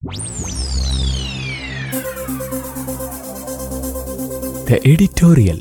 The editorial.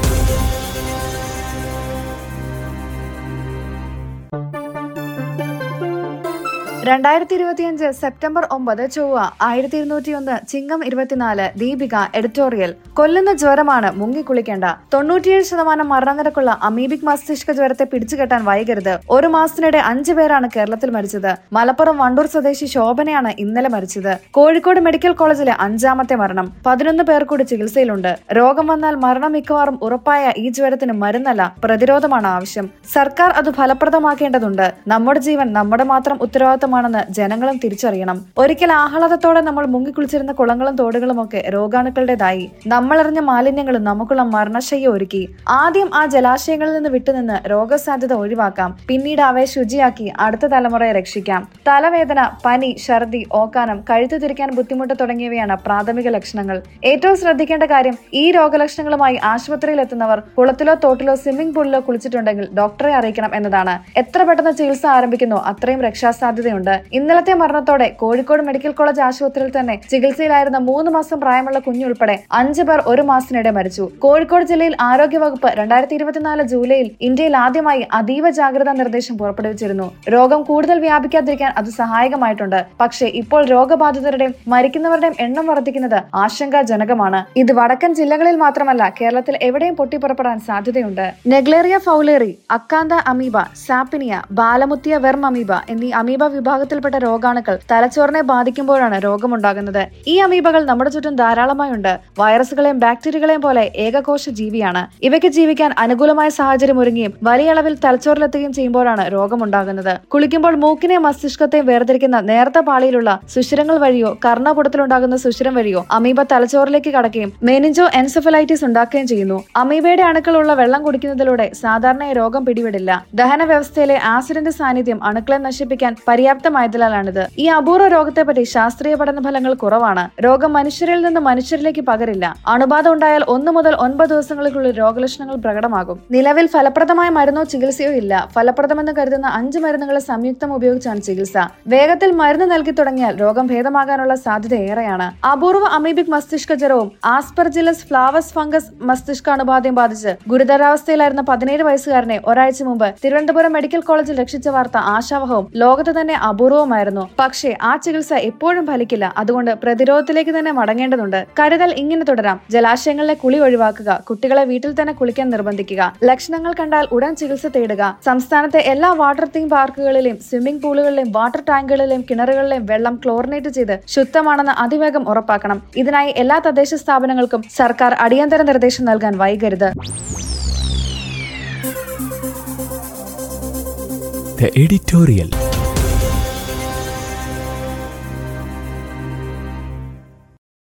രണ്ടായിരത്തി ഇരുപത്തിയഞ്ച് September ഒമ്പത് ചൊവ്വ ആയിരത്തി ഇരുന്നൂറ്റി ഒന്ന് ചിങ്ങം ഇരുപത്തിനാല് ദീപിക എഡിറ്റോറിയൽ കൊല്ലുന്ന ജ്വരമാണ് മുങ്ങിക്കുളിക്കേണ്ട തൊണ്ണൂറ്റിയേഴ് ശതമാനം മരണനിരക്കുള്ള അമീബിക് മസ്തിഷ്ക ജ്വരത്തെ പിടിച്ചുകെട്ടാൻ വൈകരുത് ഒരു മാസത്തിനിടെ അഞ്ചു പേരാണ് കേരളത്തിൽ മരിച്ചത് മലപ്പുറം വണ്ടൂർ സ്വദേശി ശോഭനയാണ് ഇന്നലെ മരിച്ചത് കോഴിക്കോട് മെഡിക്കൽ കോളേജിലെ അഞ്ചാമത്തെ മരണം പതിനൊന്ന് പേർ കൂടി ചികിത്സയിലുണ്ട് രോഗം വന്നാൽ മരണം മിക്കവാറും ഉറപ്പായ ഈ ജ്വരത്തിന് മരുന്നല്ല പ്രതിരോധമാണ് ആവശ്യം സർക്കാർ അത് ഫലപ്രദമാക്കേണ്ടതുണ്ട് നമ്മുടെ ജീവൻ നമ്മുടെ മാത്രം ഉത്തരവാദിത്തമാണെന്ന് ജനങ്ങളും തിരിച്ചറിയണം ഒരിക്കൽ ആഹ്ലാദത്തോടെ നമ്മൾ മുങ്ങിക്കുളിച്ചിരുന്ന കുളങ്ങളും തോടുകളും ഒക്കെ രോഗാണുക്കളുടേതായി നമ്മളെറിഞ്ഞ മാലിന്യങ്ങളും നമുക്കുള്ള മരണശയ്യ ഒരുക്കി ആദ്യം ആ ജലാശയങ്ങളിൽ നിന്ന് വിട്ടുനിന്ന് രോഗസാധ്യത ഒഴിവാക്കാം പിന്നീട് അവയെ ശുചിയാക്കി അടുത്ത തലമുറയെ രക്ഷിക്കാം തലവേദന പനി ഛർദി ഓക്കാനം കഴുത്തു തിരിക്കാൻ ബുദ്ധിമുട്ട് തുടങ്ങിയവയാണ് പ്രാഥമിക ലക്ഷണങ്ങൾ ഏറ്റവും ശ്രദ്ധിക്കേണ്ട കാര്യം ഈ രോഗലക്ഷണങ്ങളുമായി ആശുപത്രിയിൽ എത്തുന്നവർ കുളത്തിലോ തോട്ടിലോ സ്വിമ്മിംഗ് പൂളിലോ കുളിച്ചിട്ടുണ്ടെങ്കിൽ ഡോക്ടറെ അറിയിക്കണം എന്നതാണ് എത്ര പെട്ടെന്ന് ചികിത്സ ആരംഭിക്കുന്നോ അത്രയും രക്ഷാസാധ്യതയുണ്ട് ഇന്നലത്തെ മരണത്തോടെ കോഴിക്കോട് മെഡിക്കൽ കോളേജ് ആശുപത്രിയിൽ തന്നെ ചികിത്സയിലായിരുന്ന മൂന്ന് മാസം പ്രായമുള്ള കുഞ്ഞുൾപ്പെടെ അഞ്ചു പേർ ഒരു മാസത്തിനിടെ മരിച്ചു കോഴിക്കോട് ജില്ലയിൽ ആരോഗ്യവകുപ്പ് രണ്ടായിരത്തി ഇരുപത്തിനാല് ജൂലൈയിൽ ഇന്ത്യയിൽ ആദ്യമായി അതീവ ജാഗ്രതാ നിർദ്ദേശം പുറപ്പെടുവിച്ചിരുന്നു രോഗം കൂടുതൽ വ്യാപിക്കാതിരിക്കാൻ അത് സഹായകമായിട്ടുണ്ട് പക്ഷേ ഇപ്പോൾ രോഗബാധിതരുടെയും മരിക്കുന്നവരുടെയും എണ്ണം വർദ്ധിക്കുന്നത് ആശങ്കാജനകമാണ് ഇത് വടക്കൻ ജില്ലകളിൽ മാത്രമല്ല കേരളത്തിൽ എവിടെയും പൊട്ടിപ്പുറപ്പെടാൻ സാധ്യതയുണ്ട് Naegleria fowleri Acanthamoeba Sappinia Balamuthia Vermamoeba എന്നീ അമീബ വിഭാഗത്തിൽപ്പെട്ട രോഗാണുക്കൾ തലച്ചോറിനെ ബാധിക്കുമ്പോഴാണ് രോഗമുണ്ടാകുന്നത് ഈ അമീബകൾ നമ്മുടെ ചുറ്റും ധാരാളമായുണ്ട് വൈറസുകളെയും ബാക്ടീരിയകളെയും പോലെ ഏകകോശ ജീവിയാണ് ഇവയ്ക്ക് ജീവിക്കാൻ അനുകൂലമായ സാഹചര്യം ഒരുങ്ങുകയും വലിയ അളവിൽ തലച്ചോറിലെത്തുകയും ചെയ്യുമ്പോഴാണ് രോഗമുണ്ടാകുന്നത് കുളിക്കുമ്പോൾ മൂക്കിനെയും മസ്തിഷ്കത്തെയും വേർതിരിക്കുന്ന നേർത്ത പാളിയിലുള്ള സുഷിരങ്ങൾ വഴിയോ കർണപുടത്തിലുണ്ടാകുന്ന സുഷിരം വഴിയോ അമീബ തലച്ചോറിലേക്ക് കടക്കുകയും മെനിഞ്ചോ എൻസെഫലൈറ്റിസ് ഉണ്ടാക്കുകയും ചെയ്യുന്നു അമീബയുടെ അണുക്കളുള്ള വെള്ളം കുടിക്കുന്നതിലൂടെ സാധാരണയായി രോഗം പിടിപെടില്ല ദഹന വ്യവസ്ഥയിലെ ആസിഡിന്റെ സാന്നിധ്യം അണുക്കളെ നശിപ്പിക്കാൻ പര്യാപ്തമായതിനാലാണിത് ഈ അപൂർവ രോഗത്തെപ്പറ്റി ശാസ്ത്രീയ പഠന ഫലങ്ങൾ കുറവാണ് രോഗം മനുഷ്യരിൽ നിന്ന് മനുഷ്യരിലേക്ക് പകരില്ല അണുബാധ ഉണ്ടായാൽ ഒന്ന് മുതൽ ഒൻപത് ദിവസങ്ങൾക്കുള്ളിൽ രോഗലക്ഷണങ്ങൾ പ്രകടമാകും നിലവിൽ ഫലപ്രദമായ മരുന്നോ ചികിത്സയോ ഇല്ല ഫലപ്രദമെന്ന് കരുതുന്ന അഞ്ച് മരുന്നുകളെ സംയുക്തം ഉപയോഗിച്ചാണ് ചികിത്സ വേഗത്തിൽ മരുന്ന് നൽകി തുടങ്ങിയാൽ രോഗം ഭേദമാകാനുള്ള സാധ്യത ഏറെയാണ് അപൂർവ അമീബിക് മസ്തിഷ്ക ജ്വരവും ആസ്പെർജിലസ് ഫ്ലാവസ് ഫംഗസ് മസ്തിഷ്ക അണുബാധയും ബാധിച്ച് ഗുരുതരാവസ്ഥയിലായിരുന്ന പതിനേഴ് വയസ്സുകാരനെ ഒരാഴ്ച മുമ്പ് തിരുവനന്തപുരം മെഡിക്കൽ കോളേജിൽ രക്ഷിച്ച വാർത്ത ആശാവഹവും ലോകത്ത് തന്നെ അപൂർവമായിരുന്നു പക്ഷേ ആ ചികിത്സ എപ്പോഴും ഫലിക്കില്ല അതുകൊണ്ട് പ്രതിരോധത്തിലേക്ക് തന്നെ മടങ്ങേണ്ടതുണ്ട് കരുതൽ ഇങ്ങനെ തുടരാം ജലാശയങ്ങളിലെ കുളി ഒഴിവാക്കുക കുട്ടികളെ വീട്ടിൽ തന്നെ കുളിക്കാൻ നിർബന്ധിക്കുക ലക്ഷണങ്ങൾ കണ്ടാൽ ഉടൻ ചികിത്സ തേടുക സംസ്ഥാനത്തെ എല്ലാ വാട്ടർ തീം പാർക്കുകളിലെയും സ്വിമ്മിംഗ് പൂളുകളിലെയും വാട്ടർ ടാങ്കുകളിലെയും കിണറുകളിലെയും വെള്ളം ക്ലോറിനേറ്റ് ചെയ്ത് ശുദ്ധമാണെന്ന് അതിവേഗം ഉറപ്പാക്കണം ഇതിനായി എല്ലാ തദ്ദേശ സ്ഥാപനങ്ങൾക്കും സർക്കാർ അടിയന്തര നിർദ്ദേശം നൽകാൻ വൈകരുത് The editorial.